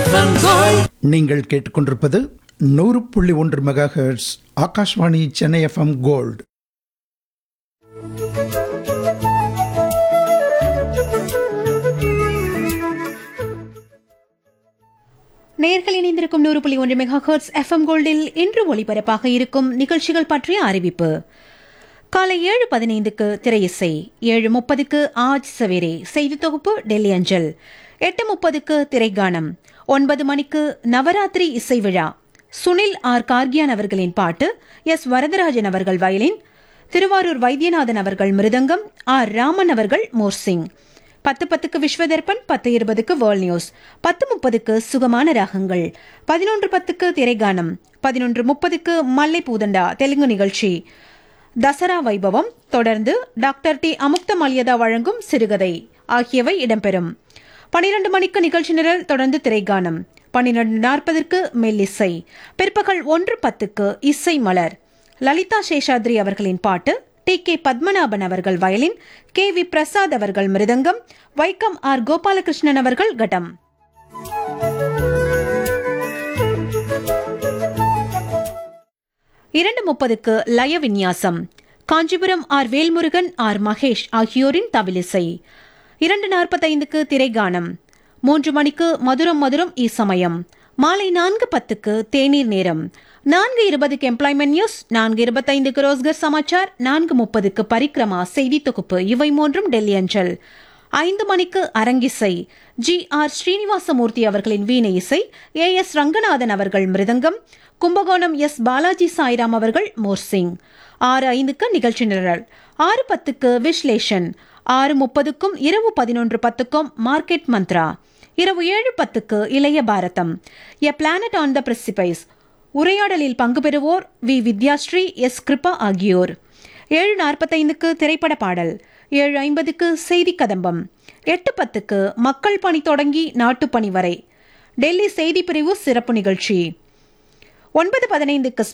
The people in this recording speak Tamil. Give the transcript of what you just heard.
FM Gold நீங்கள் கேட்டுக்கொண்டிருப்பது நூறு புள்ளி ஒன்று megahertz Akashvani Chennai FM gold நேர்கள் இணைந்திருக்கும் நூறு புள்ளி ஒன்று மெகா ஹெர்ட்ஸ் எஃப்எம் கோல்டில் இன்று ஒளிபரப்பாக இருக்கும் நிகழ்ச்சிகள் பற்றிய அறிவிப்பு காலை ஏழு பதினைந்துக்கு திரையிசை ஏழு முப்பதுக்கு ஆஜ் சவேரே செய்தி தொகுப்பு டெல்லி அஞ்சல் எட்டு முப்பதுக்கு திரைக்கானம் ஒன்பது மணிக்கு நவராத்திரி இசை விழா சுனில் ஆர் கார்கியான் அவர்களின் பாட்டு எஸ் வரதராஜன் அவர்கள் வயலின் திருவாரூர் வைத்தியநாதன் அவர்கள் மிருதங்கம் ஆர் ராமன் அவர்கள் மோர்சிங் பத்து பத்துக்கு விஸ்வதர்பன் பத்து இருபதுக்கு வேர்ல்ட் நியூஸ் பத்து முப்பதுக்கு சுகமான ராகங்கள் பதினொன்று பத்துக்கு திரைகானம் பதினொன்று முப்பதுக்கு மல்லை பூதண்டா தெலுங்கு நிகழ்ச்சி தசரா வைபவம் தொடர்ந்து டாக்டர் டி அமுக்த மல்யதா வழங்கும் சிறுகதை ஆகியவை இடம்பெறும் பனிரெண்டு மணிக்கு நிகழ்ச்சி நிரல் தொடர்ந்து திரைகானம் பன்னிரண்டு நாற்பதற்கு மெல்லிசை பிற்பகல் ஒன்று பத்துக்கு இசை மலர் லலிதா சேஷாத்ரி அவர்களின் பாட்டு டி கே பத்மநாபன் அவர்கள் வயலின் கே வி பிரசாத் அவர்கள் மிருதங்கம் வைக்கம் ஆர் கோபாலகிருஷ்ணன் அவர்கள் கடம் இரண்டு முப்பதுக்கு லய விந்யாசம் காஞ்சிபுரம் ஆர் வேல்முருகன் ஆர் மகேஷ் ஆகியோரின் தவிலிசை இரண்டு நாற்பத்தைந்துக்கு திரைகானம் மூன்று மணிக்கு மதுரம் மதுரம் இசமயம் மாலை நான்கு பத்துக்கு தேநீர் நேரம் நான்கு இருபதுக்கு எம்ப்ளாய்மெண்ட் நியூஸ் நான்கு இருபத்தைந்துக்கு ரோஸ்கர் சமாச்சார் நான்கு முப்பதுக்கு பரிக்ரமா செய்தி தொகுப்பு இவை மூன்றும் டெல்லி அஞ்சல் ஐந்து மணிக்கு அரங்கிசை ஜி ஆர் ஸ்ரீனிவாசமூர்த்தி அவர்களின் வீணை இசை ஏ எஸ் ரங்கநாதன் அவர்கள் மிருதங்கம் கும்பகோணம் எஸ் பாலாஜி சாய்ராம் அவர்கள் மோர்சிங் ஆறு ஐந்துக்கு நிகழ்ச்சி நிரல் ஆறு பத்துக்கு விஸ்லேஷன் ஆறு முப்பதுக்கும் இரவு பதினொன்று பத்துக்கும் மார்க்கெட் மந்த்ரா இரவு ஏழு பத்துக்கு இளைய பாரதம் எ பிளானட் ஆன் த பிரசிபைஸ் உரையாடலில் பங்கு பெறுவோர் வி வித்யாஸ்ரீ எஸ் கிருபா ஆகியோர் ஏழு நாற்பத்தைந்துக்கு திரைப்பட பாடல் ஏழு ஐம்பதுக்கு செய்தி கதம்பம் எட்டு பத்துக்கு மக்கள் பணி தொடங்கி நாட்டுப்பணி வரை டெல்லி செய்தி பிரிவு சிறப்பு நிகழ்ச்சி ஒன்பது பதினைந்துக்கு